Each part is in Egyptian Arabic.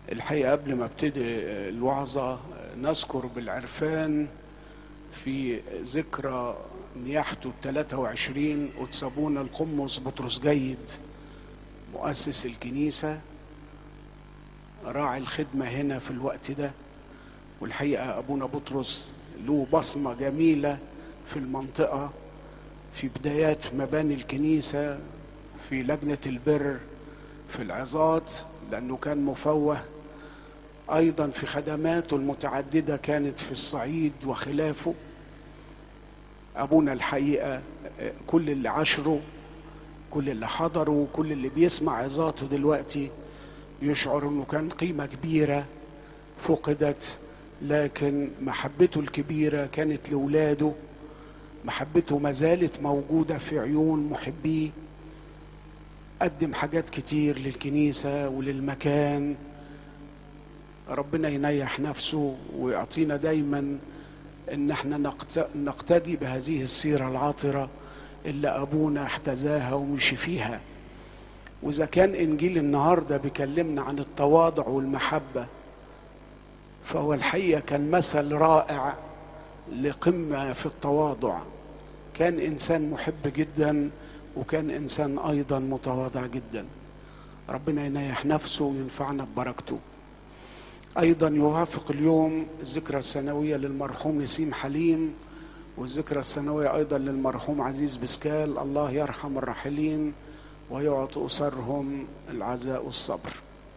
الحقيقة قبل ما ابتدي الوعظة نذكر بالعرفان في ذكرى نياحته ال 23 وتسابونا القمص بطرس جيد مؤسس الكنيسة راعي الخدمة هنا في الوقت ده والحقيقة أبونا بطرس له بصمة جميلة في المنطقة في بدايات مباني الكنيسة في لجنة البر في العظات لأنه كان مفوه أيضا في خدماته المتعددة كانت في الصعيد وخلافه أبونا الحقيقة كل اللي عاشره كل اللي حضره كل اللي بيسمع عظاته دلوقتي يشعر انه كان قيمة كبيرة فقدت لكن محبته الكبيرة كانت لولاده محبته ما زالت موجودة في عيون محبيه قدم حاجات كتير للكنيسة وللمكان ربنا ينيح نفسه ويعطينا دايما ان احنا نقتدي بهذه السيرة العاطرة اللي ابونا احتذاها ومشي فيها واذا كان انجيل النهاردة بيكلمنا عن التواضع والمحبة فهو الحقيقة كان مثل رائع لقمة في التواضع كان انسان محب جدا وكان انسان ايضا متواضع جدا ربنا ينيح نفسه وينفعنا ببركته ايضا يوافق اليوم الذكرى السنوية للمرحوم نسيم حليم والذكرى السنوية ايضا للمرحوم عزيز بسكال الله يرحم الراحلين ويعطي اسرهم العزاء والصبر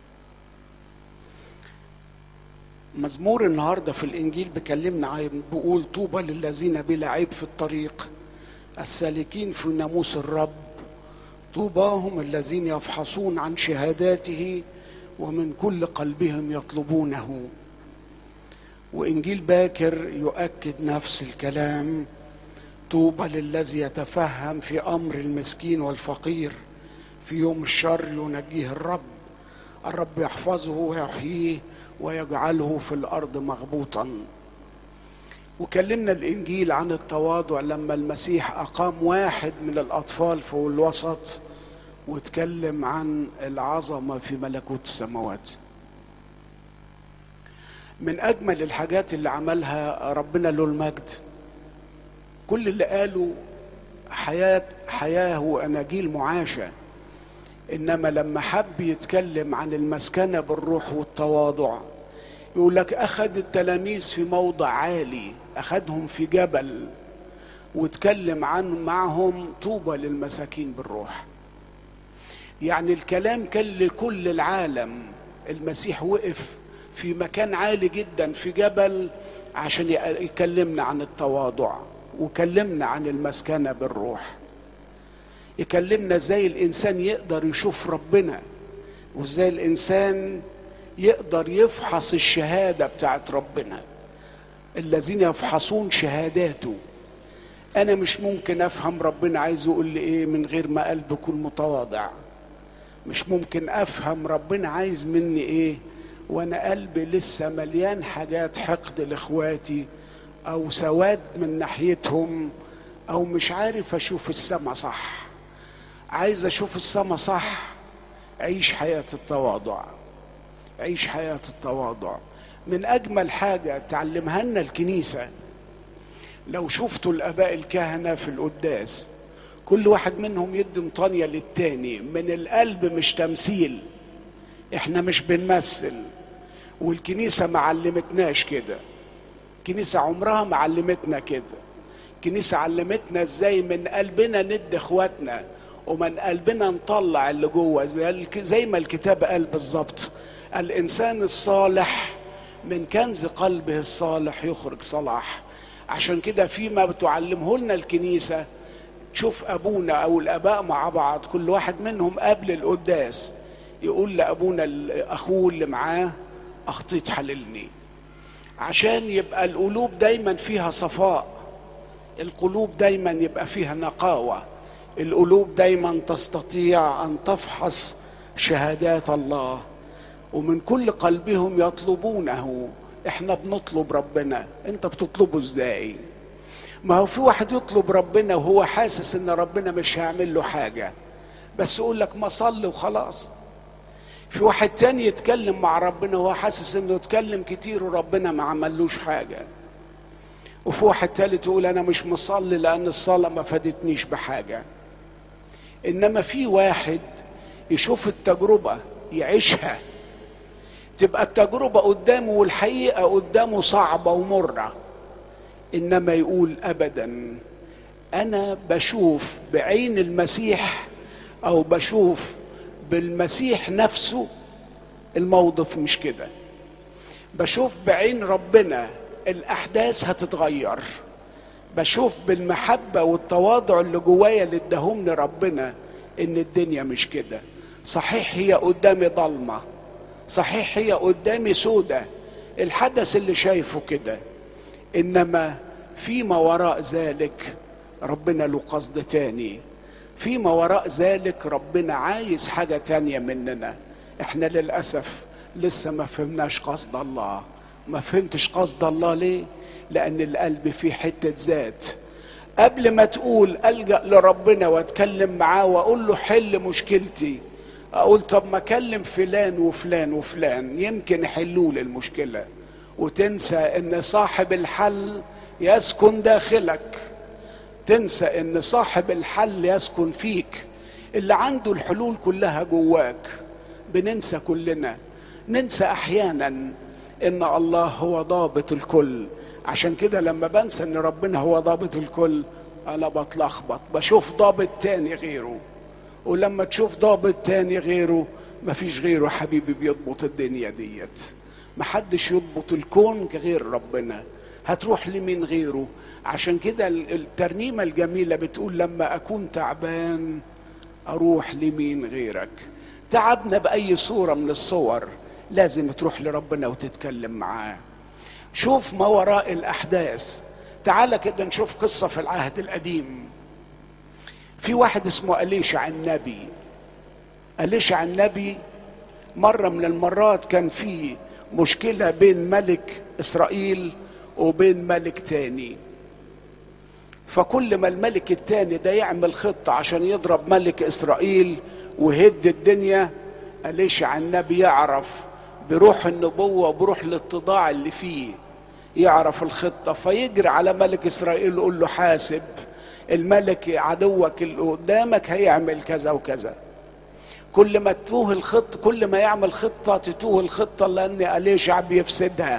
مزمور النهارده في الانجيل بيكلمنا عن بيقول طوبى للذين بلا عيب في الطريق السالكين في ناموس الرب طوباهم الذين يفحصون عن شهاداته ومن كل قلبهم يطلبونه وانجيل باكر يؤكد نفس الكلام طوبى للذي يتفهم في امر المسكين والفقير في يوم الشر ينجيه الرب الرب يحفظه ويحييه ويجعله في الارض مغبوطا وكلمنا الانجيل عن التواضع لما المسيح اقام واحد من الاطفال في الوسط واتكلم عن العظمه في ملكوت السماوات من اجمل الحاجات اللي عملها ربنا له المجد كل اللي قالوا حياه حياه واناجيل معاشه انما لما حب يتكلم عن المسكنه بالروح والتواضع يقول لك اخذ التلاميذ في موضع عالي اخذهم في جبل واتكلم عن معهم طوبى للمساكين بالروح يعني الكلام كان لكل العالم المسيح وقف في مكان عالي جدا في جبل عشان يكلمنا عن التواضع وكلمنا عن المسكنه بالروح يكلمنا ازاي الانسان يقدر يشوف ربنا وازاي الانسان يقدر يفحص الشهاده بتاعت ربنا الذين يفحصون شهاداته انا مش ممكن افهم ربنا عايز يقول لي ايه من غير ما قلبي يكون متواضع مش ممكن افهم ربنا عايز مني ايه وانا قلبي لسه مليان حاجات حقد لاخواتي او سواد من ناحيتهم او مش عارف اشوف السما صح عايز اشوف السما صح عيش حياة التواضع عيش حياة التواضع من اجمل حاجة تعلمها لنا الكنيسة لو شفتوا الاباء الكهنة في القداس كل واحد منهم يدي مطانية للتاني من القلب مش تمثيل احنا مش بنمثل والكنيسة ما علمتناش كده الكنيسة عمرها ما علمتنا كده الكنيسة علمتنا ازاي من قلبنا ندي اخواتنا ومن قلبنا نطلع اللي جوه زي ما الكتاب قال بالظبط الانسان الصالح من كنز قلبه الصالح يخرج صلاح عشان كده فيما بتعلمه لنا الكنيسة تشوف ابونا او الاباء مع بعض كل واحد منهم قبل القداس يقول لابونا اخوه اللي معاه اخطيت حللني عشان يبقى القلوب دايما فيها صفاء القلوب دايما يبقى فيها نقاوه القلوب دايما تستطيع ان تفحص شهادات الله ومن كل قلبهم يطلبونه احنا بنطلب ربنا انت بتطلبه ازاي ما هو في واحد يطلب ربنا وهو حاسس ان ربنا مش هيعمل له حاجه بس يقول لك ما صلي وخلاص في واحد تاني يتكلم مع ربنا وهو حاسس انه يتكلم كتير وربنا ما عملوش حاجة وفي واحد تالت يقول انا مش مصلي لان الصلاة ما فادتنيش بحاجة انما في واحد يشوف التجربة يعيشها تبقى التجربة قدامه والحقيقة قدامه صعبة ومرة انما يقول ابدا انا بشوف بعين المسيح او بشوف بالمسيح نفسه الموقف مش كده بشوف بعين ربنا الاحداث هتتغير بشوف بالمحبة والتواضع اللي جوايا اللي اداهم ربنا ان الدنيا مش كده صحيح هي قدامي ضلمة صحيح هي قدامي سودة الحدث اللي شايفه كده انما فيما وراء ذلك ربنا له قصد تاني فيما وراء ذلك ربنا عايز حاجة تانية مننا احنا للأسف لسه ما فهمناش قصد الله ما فهمتش قصد الله ليه لأن القلب فيه حتة ذات قبل ما تقول ألجأ لربنا واتكلم معاه وأقول له حل مشكلتي أقول طب ما أكلم فلان وفلان وفلان يمكن يحلوا لي المشكلة وتنسى إن صاحب الحل يسكن داخلك تنسى ان صاحب الحل يسكن فيك اللي عنده الحلول كلها جواك بننسى كلنا ننسى احيانا ان الله هو ضابط الكل عشان كده لما بنسى ان ربنا هو ضابط الكل انا بتلخبط بشوف ضابط تاني غيره ولما تشوف ضابط تاني غيره مفيش غيره حبيبي بيضبط الدنيا ديت محدش يضبط الكون غير ربنا هتروح لمين غيره عشان كده الترنيمة الجميلة بتقول لما أكون تعبان أروح لمين غيرك تعبنا بأي صورة من الصور لازم تروح لربنا وتتكلم معاه شوف ما وراء الأحداث تعال كده نشوف قصة في العهد القديم في واحد اسمه أليشع النبي أليشع النبي مرة من المرات كان في مشكلة بين ملك إسرائيل وبين ملك تاني فكل ما الملك التاني ده يعمل خطة عشان يضرب ملك إسرائيل ويهد الدنيا أليشع النبي يعرف بروح النبوة وبروح الاتضاع اللي فيه يعرف الخطة فيجري على ملك إسرائيل يقول له حاسب الملك عدوك اللي قدامك هيعمل كذا وكذا كل ما تتوه الخط كل ما يعمل خطة تتوه الخطة لأن أليشع بيفسدها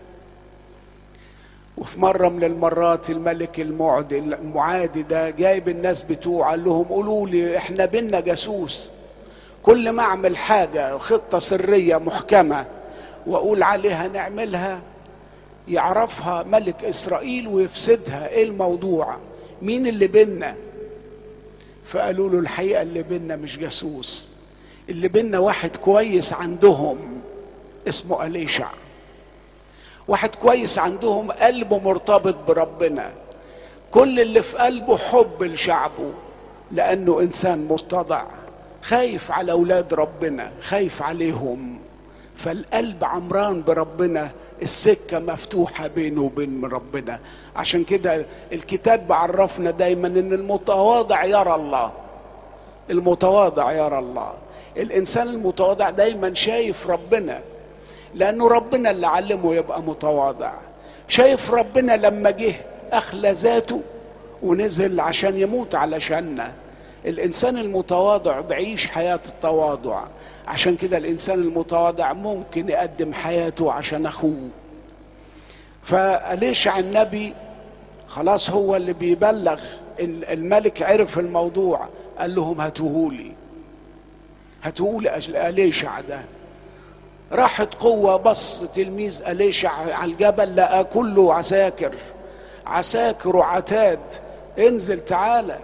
وفي مرة من المرات الملك المعد المعادي ده جايب الناس بتوعه قال لهم قولوا لي احنا بينا جاسوس كل ما اعمل حاجة خطة سرية محكمة واقول عليها نعملها يعرفها ملك اسرائيل ويفسدها ايه الموضوع مين اللي بينا فقالوا له الحقيقة اللي بينا مش جاسوس اللي بينا واحد كويس عندهم اسمه أليشع واحد كويس عندهم قلبه مرتبط بربنا كل اللي في قلبه حب لشعبه لانه انسان متضع خايف على اولاد ربنا خايف عليهم فالقلب عمران بربنا السكه مفتوحه بينه وبين ربنا عشان كده الكتاب بعرفنا دايما ان المتواضع يرى الله المتواضع يرى الله الانسان المتواضع دايما شايف ربنا لانه ربنا اللي علمه يبقى متواضع شايف ربنا لما جه اخلى ذاته ونزل عشان يموت علشاننا الانسان المتواضع بيعيش حياة التواضع عشان كده الانسان المتواضع ممكن يقدم حياته عشان اخوه فأليشع النبي خلاص هو اللي بيبلغ الملك عرف الموضوع قال لهم هاتوهولي هاتوهولي أليشع ده راحت قوة بص تلميذ أليشع على الجبل لقى كله عساكر عساكر وعتاد انزل تعالى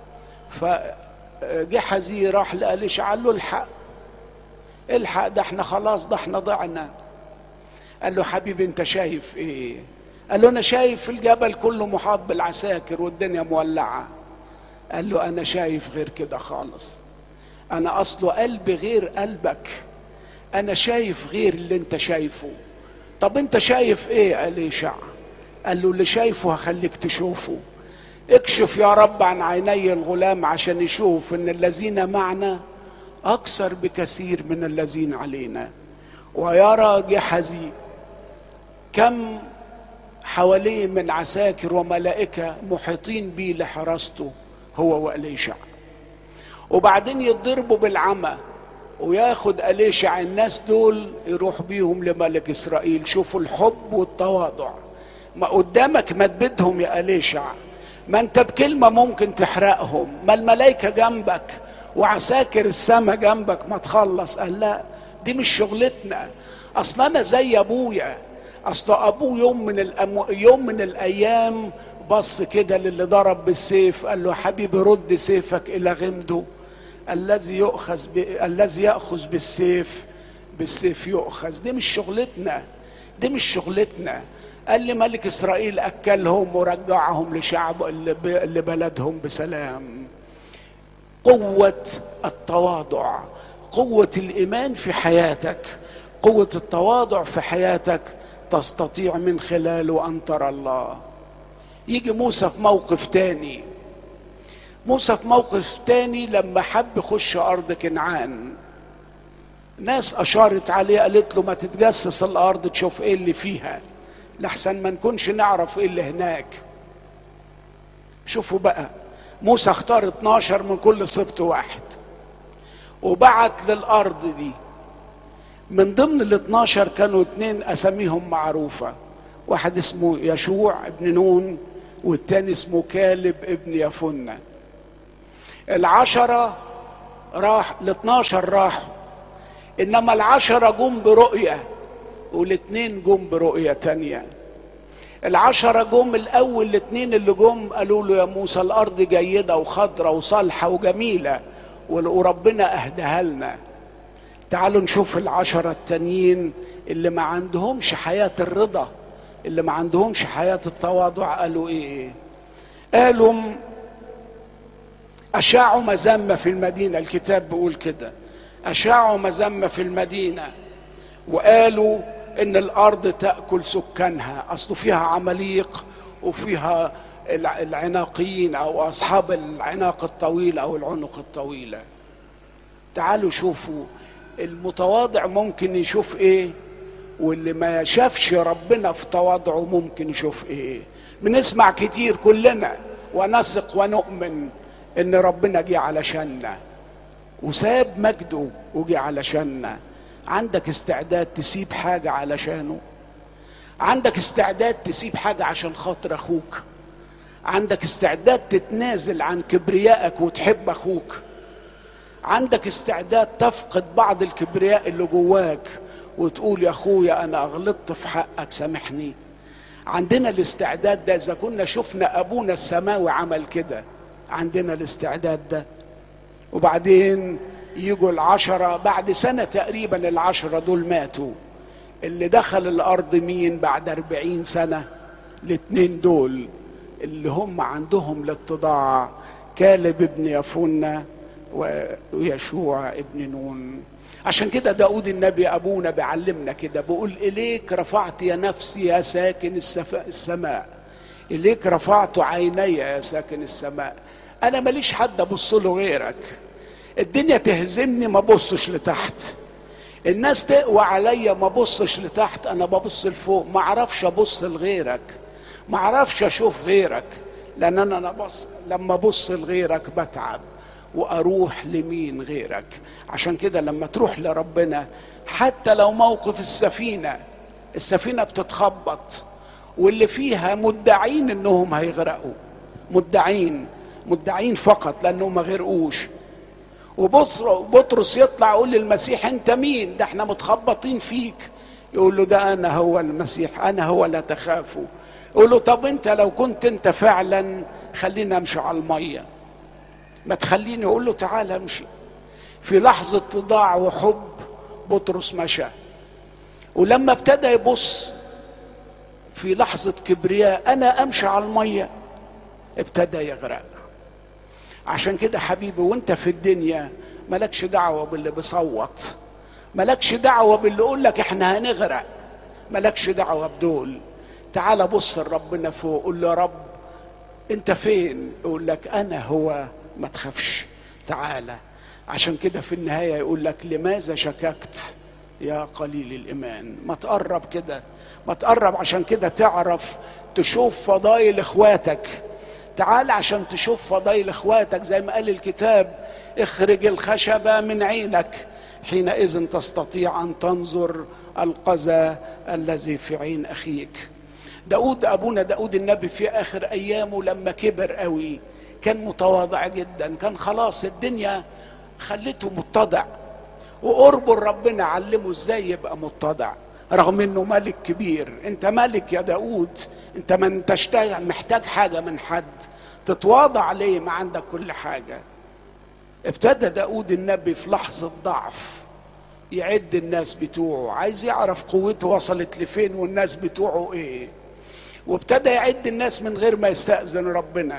فجحزي راح لأليشع قال له الحق الحق ده احنا خلاص ده احنا ضعنا قال له حبيبي انت شايف ايه قال له انا شايف الجبل كله محاط بالعساكر والدنيا مولعة قال له انا شايف غير كده خالص انا اصله قلبي غير قلبك انا شايف غير اللي انت شايفه طب انت شايف ايه قال لي قال له اللي شايفه هخليك تشوفه اكشف يا رب عن عيني الغلام عشان يشوف ان الذين معنا اكثر بكثير من الذين علينا ويرى جحزي كم حواليه من عساكر وملائكة محيطين بيه لحراسته هو وأليشع وبعدين يضربوا بالعمى وياخد أليشع الناس دول يروح بيهم لملك إسرائيل شوفوا الحب والتواضع ما قدامك ما تبدهم يا أليشع ما انت بكلمة ممكن تحرقهم ما الملائكة جنبك وعساكر السماء جنبك ما تخلص قال لا دي مش شغلتنا اصل انا زي ابويا اصل ابوه يوم من الأمو... يوم من الايام بص كده للي ضرب بالسيف قال له حبيبي رد سيفك الى غمده الذي يؤخذ ب... الذي ياخذ بالسيف بالسيف يؤخذ دي مش شغلتنا دي مش شغلتنا قال لي ملك اسرائيل اكلهم ورجعهم لشعب لبلدهم بسلام قوه التواضع قوه الايمان في حياتك قوه التواضع في حياتك تستطيع من خلاله ان ترى الله يجي موسى في موقف تاني موسى في موقف تاني لما حب يخش ارض كنعان ناس اشارت عليه قالت له ما تتجسس الارض تشوف ايه اللي فيها لحسن ما نكونش نعرف ايه اللي هناك شوفوا بقى موسى اختار 12 من كل سبط واحد وبعت للارض دي من ضمن ال 12 كانوا اتنين اساميهم معروفة واحد اسمه يشوع ابن نون والتاني اسمه كالب ابن يفنة العشرة راح ال 12 راحوا انما العشرة جم برؤية والاتنين جم برؤية تانية العشرة جم الاول الاتنين اللي جم قالوا له يا موسى الارض جيدة وخضرة وصالحة وجميلة وربنا اهداها لنا تعالوا نشوف العشرة التانيين اللي ما عندهمش حياة الرضا اللي ما عندهمش حياة التواضع قالوا ايه قالوا اشاعوا مذمة في المدينة الكتاب بيقول كده اشاعوا مذمة في المدينة وقالوا ان الارض تأكل سكانها اصل فيها عماليق وفيها العناقيين او اصحاب العناق الطويل او العنق الطويلة تعالوا شوفوا المتواضع ممكن يشوف ايه واللي ما شافش ربنا في تواضعه ممكن يشوف ايه بنسمع كتير كلنا ونثق ونؤمن ان ربنا جه علشاننا وساب مجده وجه علشاننا عندك استعداد تسيب حاجة علشانه عندك استعداد تسيب حاجة عشان خاطر اخوك عندك استعداد تتنازل عن كبريائك وتحب اخوك عندك استعداد تفقد بعض الكبرياء اللي جواك وتقول يا اخويا انا غلطت في حقك سامحني عندنا الاستعداد ده اذا كنا شفنا ابونا السماوي عمل كده عندنا الاستعداد ده وبعدين يجوا العشرة بعد سنة تقريبا العشرة دول ماتوا اللي دخل الارض مين بعد اربعين سنة الاتنين دول اللي هم عندهم الاتضاع كالب ابن يفنة ويشوع ابن نون عشان كده داود النبي ابونا بيعلمنا كده بيقول اليك رفعت يا نفسي يا ساكن السماء اليك رفعت عيني يا ساكن السماء انا ماليش حد ابص له غيرك الدنيا تهزمني ما بصش لتحت الناس تقوى عليا ما بصش لتحت انا ببص لفوق ما اعرفش ابص لغيرك ما اعرفش اشوف غيرك لان انا أنا بص لما ابص لغيرك بتعب واروح لمين غيرك عشان كده لما تروح لربنا حتى لو موقف السفينه السفينه بتتخبط واللي فيها مدعين انهم هيغرقوا مدعين مدعين فقط لانهم ما غرقوش وبطرس يطلع يقول للمسيح انت مين ده احنا متخبطين فيك يقول له ده انا هو المسيح انا هو لا تخافوا يقول له طب انت لو كنت انت فعلا خلينا امشي على الميه ما تخليني يقول له تعالى امشي في لحظة تضاع وحب بطرس مشى ولما ابتدى يبص في لحظة كبرياء انا امشي على المية ابتدى يغرق عشان كده حبيبي وانت في الدنيا مالكش دعوة باللي بيصوت مالكش دعوة باللي يقول لك احنا هنغرق مالكش دعوة بدول تعال بص لربنا فوق قول له يا رب انت فين يقول لك انا هو ما تخافش تعالى عشان كده في النهاية يقول لك لماذا شككت يا قليل الإيمان ما تقرب كده ما تقرب عشان كده تعرف تشوف فضايل إخواتك تعال عشان تشوف فضايل إخواتك زي ما قال الكتاب اخرج الخشبة من عينك حينئذ تستطيع أن تنظر القذى الذي في عين أخيك داود أبونا داود النبي في آخر أيامه لما كبر قوي كان متواضع جدا كان خلاص الدنيا خلته متضع وقربه لربنا علمه ازاي يبقى متضع رغم انه ملك كبير انت ملك يا داود انت ما انتش محتاج حاجة من حد تتواضع ليه ما عندك كل حاجة ابتدى داود النبي في لحظة ضعف يعد الناس بتوعه عايز يعرف قوته وصلت لفين والناس بتوعه ايه وابتدى يعد الناس من غير ما يستأذن ربنا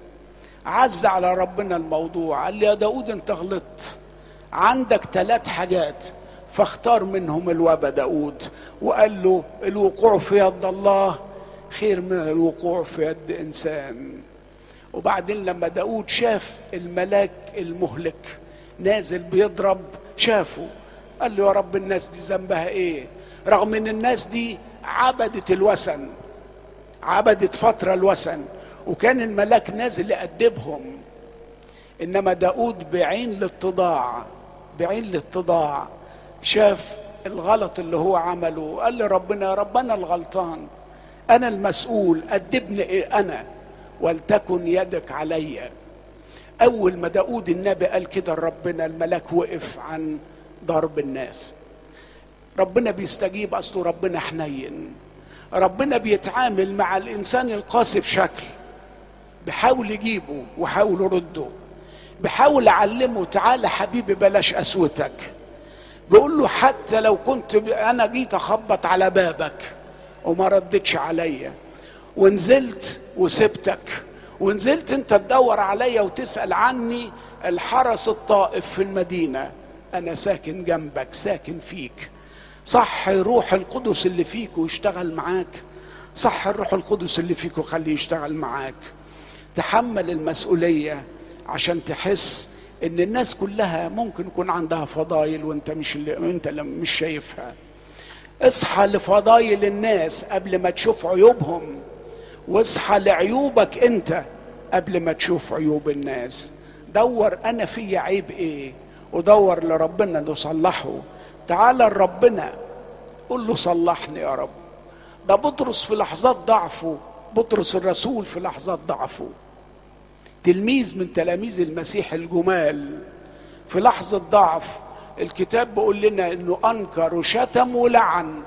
عز على ربنا الموضوع قال لي يا داود انت غلطت عندك ثلاث حاجات فاختار منهم الوبا داود وقال له الوقوع في يد الله خير من الوقوع في يد انسان وبعدين لما داود شاف الملاك المهلك نازل بيضرب شافه قال له يا رب الناس دي ذنبها ايه رغم ان الناس دي عبدت الوثن عبدت فترة الوثن وكان الملاك نازل يأدبهم انما داود بعين الاتضاع بعين الاتضاع شاف الغلط اللي هو عمله قال لي ربنا يا رب انا الغلطان انا المسؤول ادبني إيه انا ولتكن يدك علي اول ما داود النبي قال كده ربنا الملاك وقف عن ضرب الناس ربنا بيستجيب اصله ربنا حنين ربنا بيتعامل مع الانسان القاسي بشكل بحاول يجيبه وحاول يرده بحاول اعلمه تعالى حبيبي بلاش قسوتك بيقول له حتى لو كنت انا جيت اخبط على بابك وما ردتش عليا ونزلت وسبتك ونزلت انت تدور عليا وتسال عني الحرس الطائف في المدينه انا ساكن جنبك ساكن فيك صح روح القدس اللي فيك ويشتغل معاك صح الروح القدس اللي فيك وخليه يشتغل معاك تحمل المسؤوليه عشان تحس ان الناس كلها ممكن يكون عندها فضايل وانت مش اللي انت اللي مش شايفها اصحى لفضايل الناس قبل ما تشوف عيوبهم واصحى لعيوبك انت قبل ما تشوف عيوب الناس دور انا في عيب ايه ودور لربنا انه يصلحه تعال لربنا قول له صلحني يا رب ده بطرس في لحظات ضعفه بطرس الرسول في لحظات ضعفه تلميذ من تلاميذ المسيح الجمال في لحظة ضعف الكتاب بيقول لنا انه انكر وشتم ولعن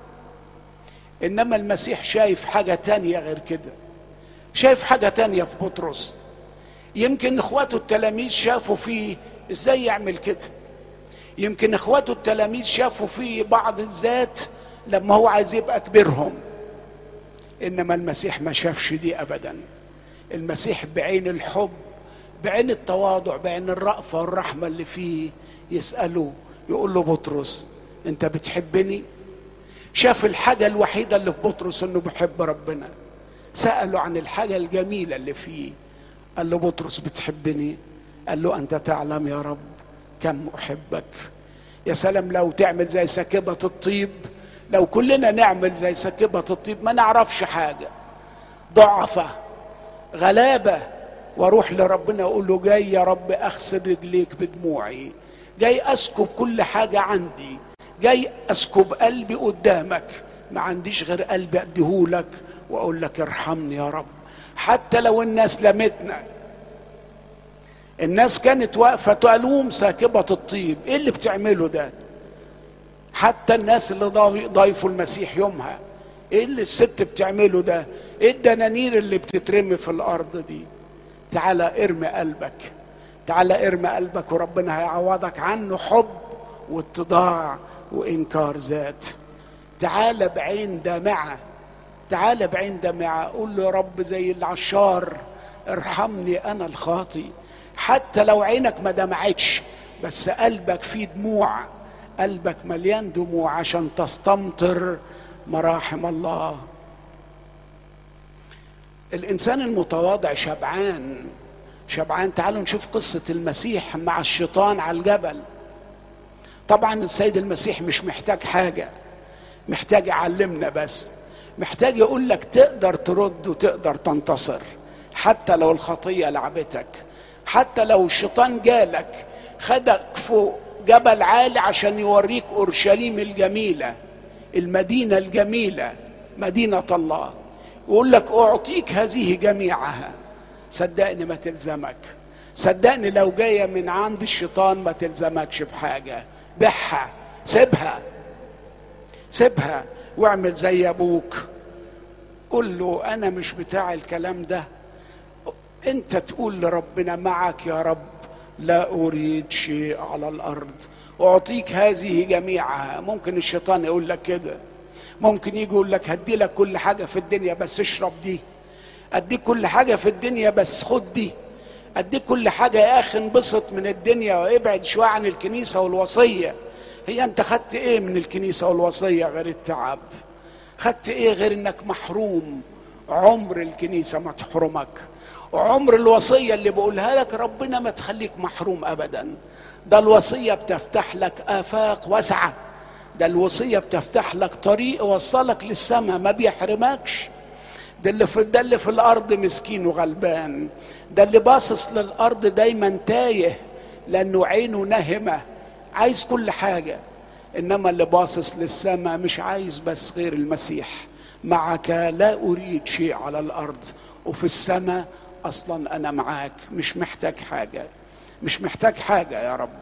انما المسيح شايف حاجة تانية غير كده شايف حاجة تانية في بطرس يمكن اخواته التلاميذ شافوا فيه ازاي يعمل كده يمكن اخواته التلاميذ شافوا فيه بعض الذات لما هو عايز يبقى كبيرهم انما المسيح ما شافش دي ابدا المسيح بعين الحب بعين التواضع بعين الرأفة والرحمة اللي فيه يسأله يقول له بطرس انت بتحبني شاف الحاجة الوحيدة اللي في بطرس انه بيحب ربنا سأله عن الحاجة الجميلة اللي فيه قال له بطرس بتحبني قال له انت تعلم يا رب كم احبك يا سلام لو تعمل زي ساكبة الطيب لو كلنا نعمل زي ساكبة الطيب ما نعرفش حاجة ضعفة غلابة واروح لربنا اقول له جاي يا رب اغسل رجليك بدموعي جاي اسكب كل حاجة عندي جاي اسكب قلبي قدامك ما عنديش غير قلبي اديهولك واقول لك ارحمني يا رب حتى لو الناس لمتنا الناس كانت واقفة تلوم ساكبة الطيب ايه اللي بتعمله ده حتى الناس اللي ضايفوا المسيح يومها ايه اللي الست بتعمله ده ايه الدنانير اللي بتترمي في الارض دي تعالى ارمي قلبك تعالى ارمي قلبك وربنا هيعوضك عنه حب واتضاع وانكار ذات تعالى بعين دامعة تعالى بعين دامعة قول له يا رب زي العشار ارحمني انا الخاطي حتى لو عينك ما دمعتش بس قلبك فيه دموع قلبك مليان دموع عشان تستمطر مراحم الله الانسان المتواضع شبعان شبعان تعالوا نشوف قصة المسيح مع الشيطان على الجبل طبعا السيد المسيح مش محتاج حاجة محتاج يعلمنا بس محتاج يقول لك تقدر ترد وتقدر تنتصر حتى لو الخطية لعبتك حتى لو الشيطان جالك خدك فوق جبل عالي عشان يوريك اورشليم الجميله المدينه الجميله مدينه الله يقول لك اعطيك هذه جميعها صدقني ما تلزمك صدقني لو جايه من عند الشيطان ما تلزمكش بحاجه بيعها سيبها سيبها واعمل زي ابوك قول له انا مش بتاع الكلام ده انت تقول لربنا معك يا رب لا اريد شيء على الارض اعطيك هذه جميعها ممكن الشيطان يقول لك كده ممكن يجي يقول لك هدي لك كل حاجه في الدنيا بس اشرب دي اديك كل حاجه في الدنيا بس خد دي اديك كل حاجه يا اخي انبسط من الدنيا وابعد شويه عن الكنيسه والوصيه هي انت خدت ايه من الكنيسه والوصيه غير التعب خدت ايه غير انك محروم عمر الكنيسه ما تحرمك وعمر الوصية اللي بقولها لك ربنا ما تخليك محروم أبدا ده الوصية بتفتح لك آفاق واسعة ده الوصية بتفتح لك طريق وصلك للسماء ما بيحرمكش ده اللي في ده اللي في الأرض مسكين وغلبان ده اللي باصص للأرض دايما تايه لأنه عينه نهمة عايز كل حاجة إنما اللي باصص للسماء مش عايز بس غير المسيح معك لا أريد شيء على الأرض وفي السماء اصلا انا معاك مش محتاج حاجه مش محتاج حاجه يا رب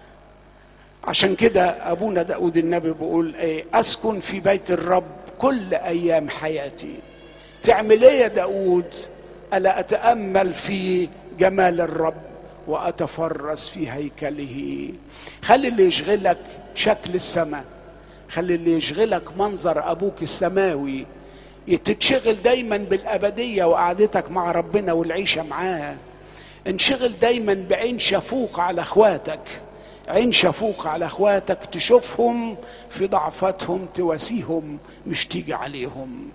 عشان كده ابونا داود النبي بيقول ايه اسكن في بيت الرب كل ايام حياتي تعمل ايه يا داود الا اتامل في جمال الرب واتفرس في هيكله خلي اللي يشغلك شكل السماء خلي اللي يشغلك منظر ابوك السماوي تتشغل دايما بالابديه وقعدتك مع ربنا والعيشه معاه انشغل دايما بعين شفوق على اخواتك عين شفوق على اخواتك تشوفهم في ضعفتهم تواسيهم مش تيجي عليهم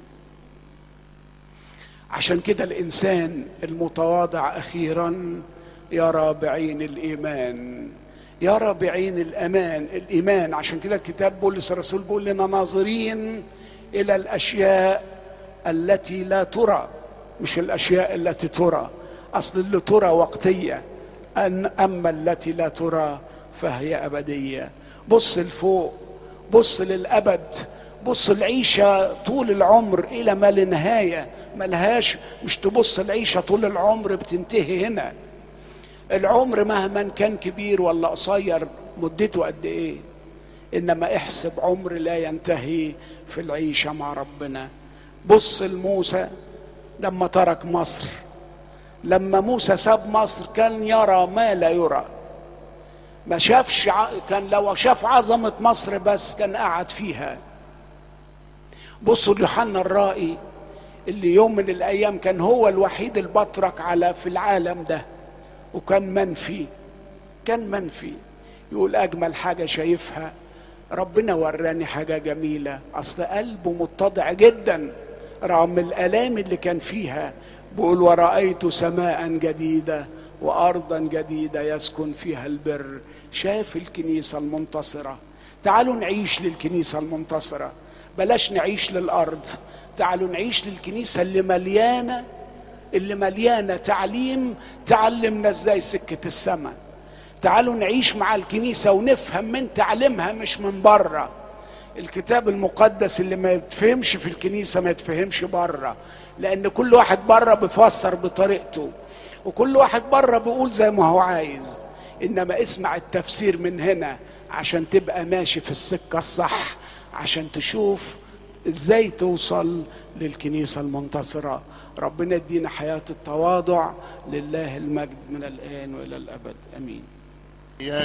عشان كده الانسان المتواضع اخيرا يرى بعين الايمان يرى بعين الامان الايمان عشان كده الكتاب بولس الرسول بيقول لنا ناظرين الى الاشياء التي لا ترى مش الاشياء التي ترى اصل اللي ترى وقتيه أن اما التي لا ترى فهي ابديه بص لفوق بص للابد بص العيشه طول العمر الى ما لا نهايه ملهاش مش تبص العيشه طول العمر بتنتهي هنا العمر مهما كان كبير ولا قصير مدته قد ايه انما احسب عمر لا ينتهي في العيشه مع ربنا بص لموسى لما ترك مصر لما موسى ساب مصر كان يرى ما لا يرى ما شافش كان لو شاف عظمة مصر بس كان قعد فيها بصوا ليوحنا الرائي اللي يوم من الايام كان هو الوحيد البطرك على في العالم ده وكان منفي كان منفي يقول اجمل حاجة شايفها ربنا وراني حاجة جميلة اصل قلبه متضع جدا رغم الالام اللي كان فيها بيقول ورأيت سماء جديدة وارضا جديدة يسكن فيها البر شاف الكنيسة المنتصرة تعالوا نعيش للكنيسة المنتصرة بلاش نعيش للارض تعالوا نعيش للكنيسة اللي مليانة اللي مليانة تعليم تعلمنا ازاي سكة السماء تعالوا نعيش مع الكنيسة ونفهم من تعليمها مش من بره الكتاب المقدس اللي ما يتفهمش في الكنيسة ما يتفهمش بره لان كل واحد بره بيفسر بطريقته وكل واحد بره بيقول زي ما هو عايز انما اسمع التفسير من هنا عشان تبقى ماشي في السكة الصح عشان تشوف ازاي توصل للكنيسة المنتصرة ربنا يدينا حياة التواضع لله المجد من الآن وإلى الأبد أمين